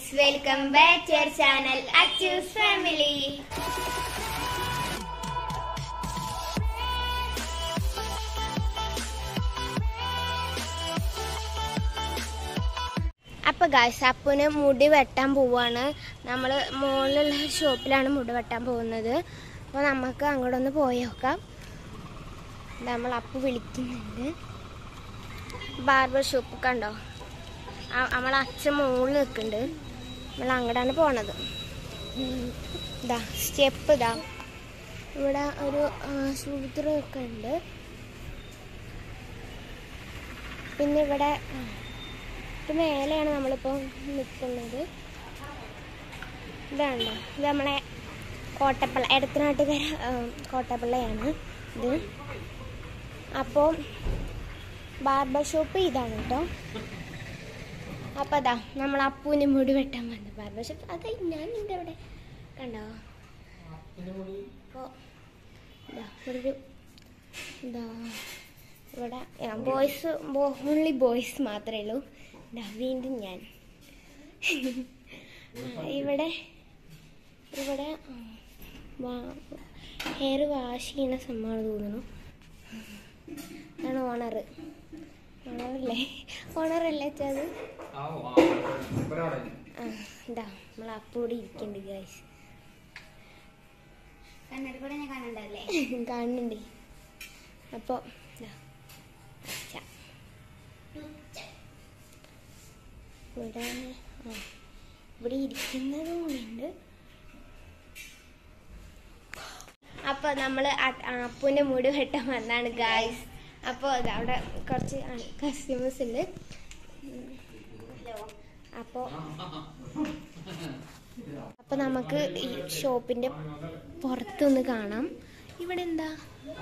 Guys welcome back to your channel Achus family അപ്പൊ guys അപ്പുന് മുടി വെട്ടാൻ പോവാണ് നമ്മൾ മുകളിലുള്ള ഷോപ്പിലാണ് മുടി വെട്ടാൻ പോകുന്നത് അപ്പോൾ നമുക്ക് അങ്ങോട്ടൊന്ന് പോയി നോക്കാം നമ്മൾ അപ്പു വിളിക്കുന്നുണ്ട് ബാർബർ ഷോപ്പ് കണ്ടോ ആ- നമ്മളെ അച്ഛൻ മുകളിൽ നിൽക്കുന്നുണ്ട് നമ്മൾ അങ്ങോട്ടാണ് പോണത് ഇതാ സ്റ്റെപ്പ് ഇതാ ഇവിടെ ഒരു സൂത്രം ഒക്കെ ഉണ്ട് പിന്നെ ഇവിടെ ആ, ഇത് മേലെയാണ് നമ്മളിപ്പോൾ നിൽക്കുന്നത് ഇതാണോ ഇത് നമ്മളെ കോട്ടപ്പള്ള എടത്തനാട്ടുകര ആ, കോട്ടപ്പള്ളയാണ് ഇത് അപ്പോൾ ബാർബർ ഷോപ്പ് ഇതാണ് കേട്ടോ അപ്പം അതാ നമ്മൾ അപ്പൂന് മുടി വെട്ടാൻ വന്നു ബാർബർ ഷോപ്പ് അതാ ഞാൻ എൻ്റെ അവിടെ കണ്ടോ അപ്പോൾ ഇതാ ഇവിടെ ഒരു ഇതാ ഇവിടെ ബോയ്സ് ഓൺലി ബോയ്സ് മാത്രമേ ഉള്ളൂ ഇതാ വീണ്ടും ഞാൻ ആ, ഇവിടെ ഇവിടെ ഹെയർ വാഷ് ചെയ്യുന്ന സംഭവമാണ് തോന്നുന്നു അതാണ് ഓണർ ഓണറല്ലേ ഓണറല്ലേ അത് ആ ഇതാ നമ്മൾ അപ്പോടെ ഇരിക്കുന്നുണ്ട് ഗൈസ് കണ്ണടി കൂടെ ഞാൻ കാണണ്ടല്ലേ കാണുന്നുണ്ട് അപ്പോൾ ഇതാ അച്ഛ. ഇവിടെ ആ ഇവിടെ ഇരിക്കുന്നത് കൂടിയുണ്ട് അപ്പൊ നമ്മള് അ- അപ്പുവിന്റെ മുടി വെട്ടാൻ വന്നാണ് ഗായ്സ് അപ്പോൾ അവിടെ കുറച്ച് കസ്റ്റമേഴ്സ് ഉണ്ട് അപ്പോൾ അപ്പൊ നമുക്ക് ഈ ഷോപ്പിന്റെ പുറത്തൊന്ന് കാണാം ഇവിടെ എന്താ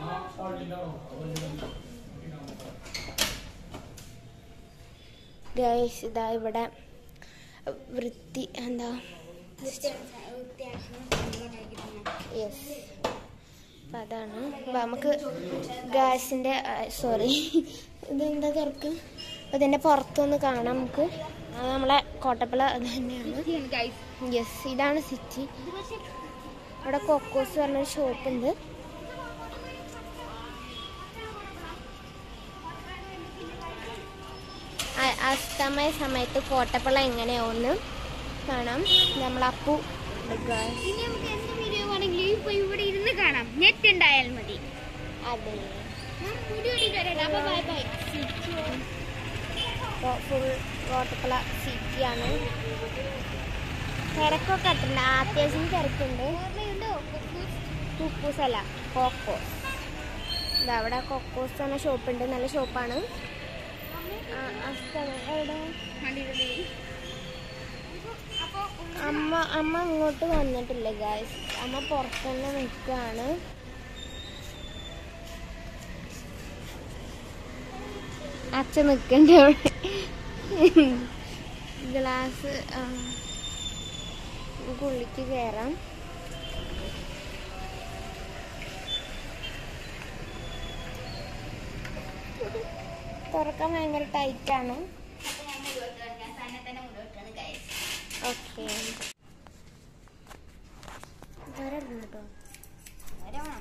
ഗൈസ് ഇതാ ഇവിടെ വൃത്തി എന്താ യെസ് അപ്പം അതാണ് അപ്പം നമുക്ക് ഗ്യാസിൻ്റെ സോറി ഇതെന്താ തിരക്ക് അപ്പം ഇതിൻ്റെ പുറത്തൊന്ന് കാണാം നമുക്ക് അത് നമ്മളെ കോട്ടപ്പള അത് തന്നെയാണ് യെസ് ഇതാണ് സിറ്റി ഇവിടെ കൊക്കോസ് പറഞ്ഞൊരു ഷോപ്പ് ഉണ്ട് അ- അസ്തമയ സമയത്ത് കോട്ടപ്പള എങ്ങനെയാവുമെന്ന് കാണാം നമ്മളപ്പു guys. ഇനി നമുക്ക് എന്ത് വീഡിയോ ആണെങ്കിലും ഇപ്പൊ ഇവിടെ ഇരുന്ന് കാണാം നെറ്റ് ഉണ്ടായാൽ മതി അതെ ഞാൻ മുടി വെട്ടിട്ട് വരാം അപ്പൊ ബൈ ബൈ ഇപ്പോൾ ഫുൾ കോട്ടപ്പള സിറ്റിയാണ് തിരക്കൊക്കെ ഉണ്ട് അത്യാവശ്യം തിരക്കുണ്ട് ഓർമ്മയുണ്ടോ കുക്കൂസ് അല്ല കോക്കോസ് ഇതാ അവിടെ കൊക്കോസ് എന്ന ഷോപ്പുണ്ട് നല്ല ഷോപ്പാണ് ആ, അസ്തമയം എവിടെ അപ്പൊ അമ്മ അമ്മ അങ്ങോട്ട് വന്നിട്ടില്ല ഗായ്സ് അമ്മ പുറത്തുതന്നെ നിൽക്കുകയാണ് അച്ഛൻ നിൽക്കണ്ട അവിടെ ഗ്ലാസ് ഉള്ളിക്ക് കയറാം തുറക്കാൻ ഭയങ്കര ടൈറ്റാണ് ഞാൻ മുടി വെട്ടാണ് ഞാൻ തന്നെ തന്നെ മുടി വെട്ടാണ് ഗൈസ് ഓക്കെ കേട്ടോ വരണം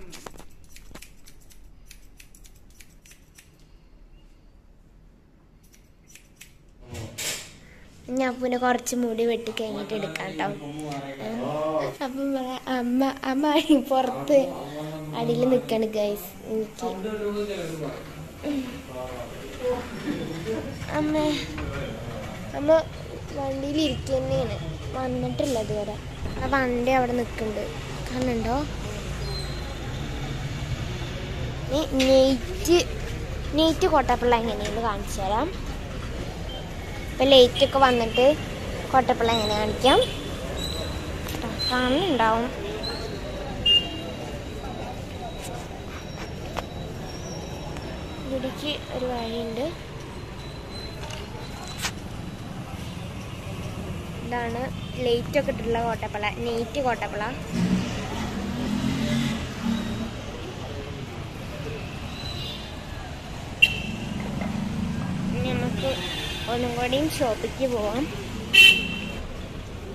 ഞാൻ പിന്നെ കുറച്ച് മുടി വെട്ടി കഴിഞ്ഞിട്ട് എടുക്കാം കേട്ടോ അപ്പം പറയാം, അമ്മ അമ്മ അടി പുറത്ത് അടിയിൽ നിൽക്കാണ് ഗൈസ് എനിക്ക് അമ്മ അമ്മ വണ്ടിയിൽ ഇരിക്കുന്നതാണ് വന്നിട്ടില്ല ഇതുവരെ ആ വണ്ടി അവിടെ നിൽക്കുന്നുണ്ട് കാണുന്നുണ്ടോ നീ നെയ്റ്റ് നെയ്റ്റ് കോട്ടപ്പിള്ള എങ്ങനെയെന്ന് കാണിച്ചു തരാം ഇപ്പം ലേറ്റ് ഒക്കെ വന്നിട്ട് കോട്ടപ്പിള്ള എങ്ങനെ കാണിക്കാം ട്ടോ, കാണുന്നുണ്ടാവും ഇവിടേക്ക് ഒരു വഴിയുണ്ട് ഇതാണ് ലേറ്റ് ഒക്കെ ഇട്ടിട്ടുള്ള കോട്ടപ്പള നെയ്റ്റ് കോട്ടപ്പള ഇനി നമുക്ക് ഒന്നും കൂടിയും ഷോപ്പിക്ക് പോവാം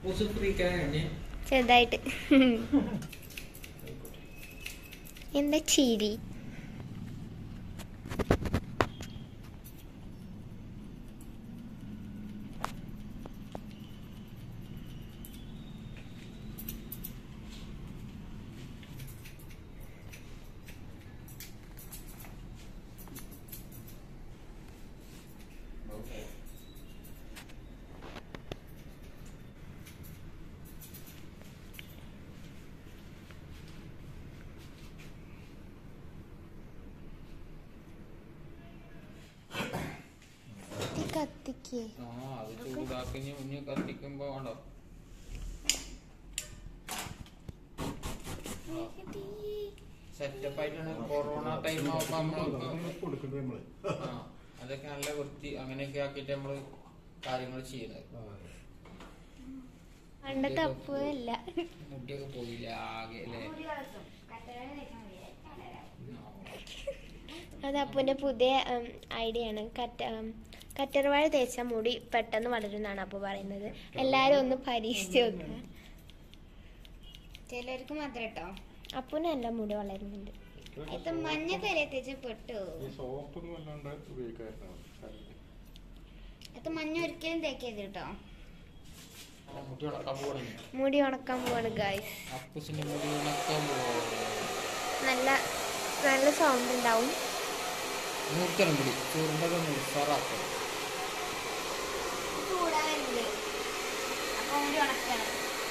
ചെറുതായിട്ട് എന്താ ചിരി കത്തി കത്തിക്കേ ആ അത് ചൂടാക്കി ഇനി ഇനി കത്തിക്കുമ്പോ ഉണ്ടോ സെറ്റപ്പ് ആയിട്ടാണ് കൊറോണ ടൈം ആവുമ്പോ നമ്മള് കൊടുക്കണ്ടേ നമ്മള് ആ അതൊക്കെ നല്ല വൃത്തി അങ്ങനെയൊക്കെ ആക്കിയിട്ട് നമ്മള് കാര്യങ്ങൾ ചെയ്യുന്നത് പണ്ടത്തെ അപ്പല്ല മുടിയൊക്കെ പോയില്ല ആകെ അല്ലേ അത് അപ്പുവിന്റെ പുതിയ ഐഡിയ ആണ് കറ്റ ഉം, കറ്റർവാഴ തേച്ച മുടി പെട്ടെന്ന് വളരുന്നാണ് അപ്പു പറയുന്നത് എല്ലാരും ഒന്ന് പരീക്ഷിച്ച് നോക്കുക ചിലർക്ക് മാത്രം കേട്ടോ അപ്പുവിന് നല്ല മുടി വളരുന്നുണ്ട് ഇത് മഞ്ഞ തല തേച്ച് പെട്ടു ഈ സോപ്പൊന്നും അല്ലാണ്ട് ഉപയോഗിക്കാറുണ്ടാവും അത് മഞ്ഞ ഒരിക്കലും തേക്കരുത് കേട്ടോ മുടി ഉണക്കാൻ പോകണം മുടി ഉണക്കാൻ പോവാണ് ഗായ്സ് അപ്പൂസിന്റെ മുടി ഉണക്കാൻ പോകണം നല്ല നല്ല സൗണ്ട് ഉണ്ടാവും മൂർക്കണം മുടി ചൂറിൻ്റെ ഉഷാറാക്കണം ചൂടാവരുത് അപ്പൊ മുടി ഉണക്കണം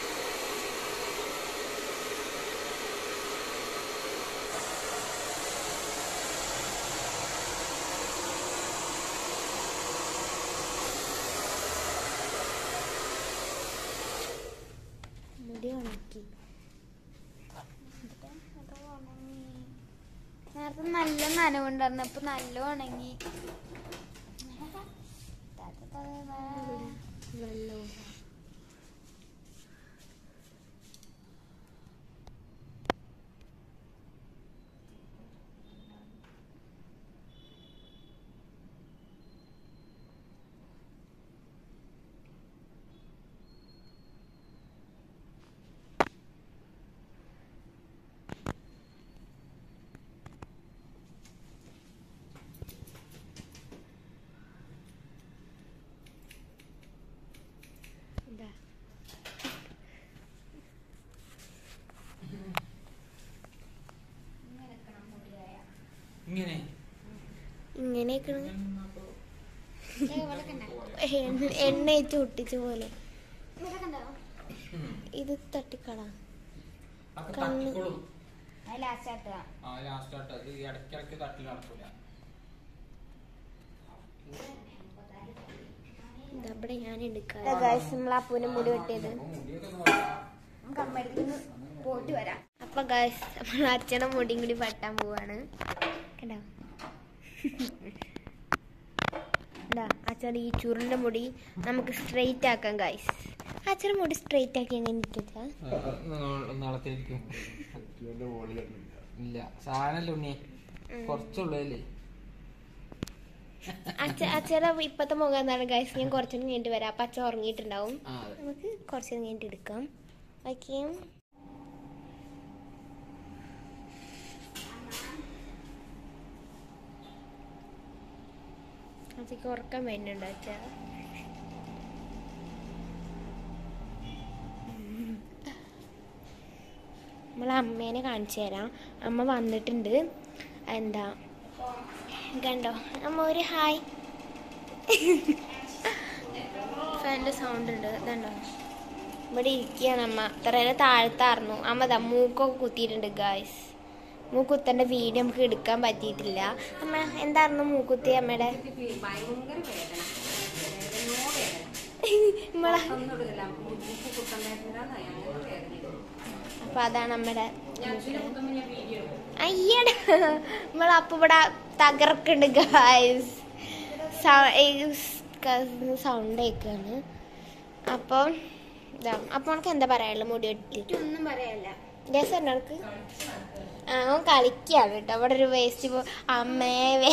മുടി ഉണക്കി നേരത്തെ നല്ല നനവുണ്ടായിരുന്നു അപ്പൊ നല്ല ഉണങ്ങി വെള്ളവും ഇതാ ഇങ്ങനെ ഇങ്ങനെയൊക്കെ ഇവിടെ കണ്ടോ എണ്ണ വെച്ച് ഒട്ടിച്ച പോലെ ഇവിടെ കണ്ടോ ഉം. ഇത് തട്ടിക്കളാ അപ്പൊ കണ്ണ്. തട്ടിക്കോളും അത് ലാസ്റ്റ് ആക്കുക ആ ലാസ്റ്റ് ആയിട്ട് അത് ഇടയ്ക്കിടയ്ക്ക് തട്ടിൽ നടക്കൂല ഇതാ ഇവിടെ ഞാൻ എടുക്കാം ഗായ്സ് നമ്മൾ അപ്പൂനെ മുടി വെട്ടിയത് അപ്പൊ മുടിയൊക്കെ ഒന്ന് വെട്ടാം. നമുക്ക് അമ്മയടുത്ത് നിന്ന് പോയിട്ട് വരാം അപ്പൊ ഗായ്സ് നമ്മൾ അച്ഛനെ മുടിയും കൂടി വെട്ടാൻ പോവാണ് കണ്ടോ എന്താ അച്ഛൻ്റെ ഈ ചുരുണ്ട മുടി നമുക്ക് സ്ട്രെയിറ്റ് ആക്കാം ഗായ്സ് അച്ഛൻ്റെ മുടി സ്ട്രെയിറ്റ് ആക്കി എങ്ങനെ ഇട്ടിട്ടാ ആ, നാ- നാളത്തേക്കും ഇതിന്റെ വോളി കണ്ടില്ല ഇല്ല സാധനല്ല ഉണ്ണി കുറച്ചുള്ളതല്ലേ അച്ഛ അച്ഛയുടെ ഇപ്പത്തെ മുഖം എന്താണ് ഗായ്സ് ഞാൻ കുറച്ചുകൂടി കഴിഞ്ഞിട്ട് വരാം അപ്പൊ അച്ഛൻ ഉറങ്ങിയിട്ടുണ്ടാവും ആ അതെ. നമുക്ക് കുറച്ച് കഴിഞ്ഞിട്ട് എടുക്കാം ഓക്കെ അച്ഛക്ക് ഉറക്കാൻ വേണ്ടിയുണ്ടോ അച്ഛ നമ്മളെ അമ്മേനെ കാണിച്ചു തരാം അമ്മ വന്നിട്ടുണ്ട് എന്താ കണ്ടോ അമ്മ ഒരു ഹായ് ഫാനിന്റെ സൗണ്ട് ഉണ്ട് ഇതുണ്ടോ ഇവിടെ ഇരിക്കുകയാണ് അമ്മ അത്ര താഴ്ത്തായിരുന്നു അമ്മ ദാ മൂക്കൊക്കെ കുത്തിയിട്ടുണ്ട് ഗായ്സ് മൂക്കുത്തന്റെ വീഡിയോ നമുക്ക് എടുക്കാൻ പറ്റിയിട്ടില്ല അമ്മ എന്തായിരുന്നു മൂക്കുത്തി അമ്മയുടെ ഭയങ്കര വേദന വേദനയോ വേദന നമ്മളെ ഒന്നുമില്ല മുക്ക് കുത്തം വേദന ഭയങ്കര വേദന അപ്പൊ അതാണ് അമ്മയുടെ ഞാൻ അച്ഛനെ കുത്തുമ്പോ ഞാൻ വീഡിയോ എടുക്കും അയ്യടാ നമ്മളപ്പൊ ഇവിടെ തകർക്കുന്നുണ്ട് ഗായ്സ് സൗണ്ട് കേൾക്കാണ് അപ്പം ഇതാ അപ്പൊ നമുക്ക് എന്താ പറയാനുള്ളത് മുടി വെട്ടി ഒന്നും പറയല്ല രസം ഉണ്ടോ ആ അവൻ കളിക്കാണ് കേട്ടോ അവിടെ ഒരു വേസ്റ്റ് പോ അമ്മേ വേ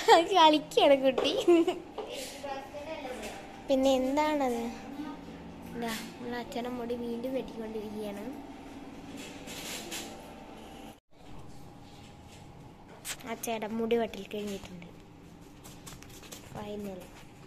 കളിക്കാണ് കുട്ടി പിന്നെ എന്താണത് എന്താ നമ്മളെ അച്ഛനെ മുടി വീണ്ടും വെട്ടിക്കൊണ്ടിരിക്കുകയാണ് അച്ഛയുടെ മുടി വെട്ടൽ കഴിഞ്ഞിട്ടുണ്ട് ഫൈനൽ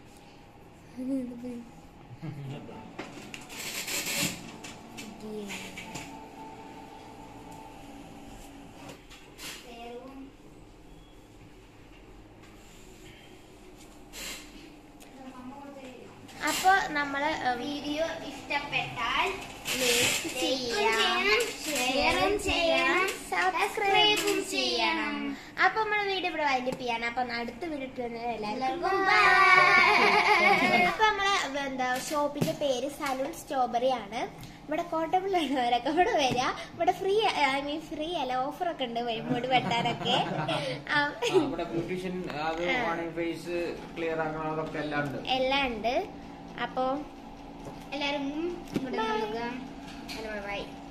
അപ്പോൾ നമ്മൾ വീഡിയോ ഇഷ്ടപ്പെട്ടാൽ ലൈക്ക് ചെയ്യണം, ഷെയറും ചെയ്യണം, സബ്സ്ക്രൈബും ചെയ്യണം. അപ്പൊ നമ്മളെ വീഡിയോ ഇവിടെ വൈൻഡപ്പ് ചെയ്യാണ് അപ്പൊ അടുത്ത വീഡിയോ ഇട്ടുവരുന്നത് എല്ലാവർക്കും എല്ലാവർക്കും bye. അപ്പൊ നമ്മളെ എന്താ ഷോപ്പിന്റെ പേര് സലൂൺ സ്ട്രോബെറി ആണ് ഇവിടെ കോട്ടപ്പിള്ളവരൊക്കെ ഇവിടെ വരിക ഇവിടെ ഫ്രീ ഐ മീൻ ഫ്രീ അല്ല ഓഫർ ഒക്കെ ഉണ്ട് മുടി വെട്ടാനൊക്കെ ആ, ഇവിടെ ബ്യൂട്ടീഷ്യൻ അത് ആ. വാണിംഗ് ഫേസ് ക്ലിയർ ആക്കണം അതൊക്കെ എല്ലാം ഉണ്ട് എല്ലാം ഉണ്ട് അപ്പൊ എല്ലാവരും ഇങ്ങോട്ട് Bye. നോക്കുക. Hello bye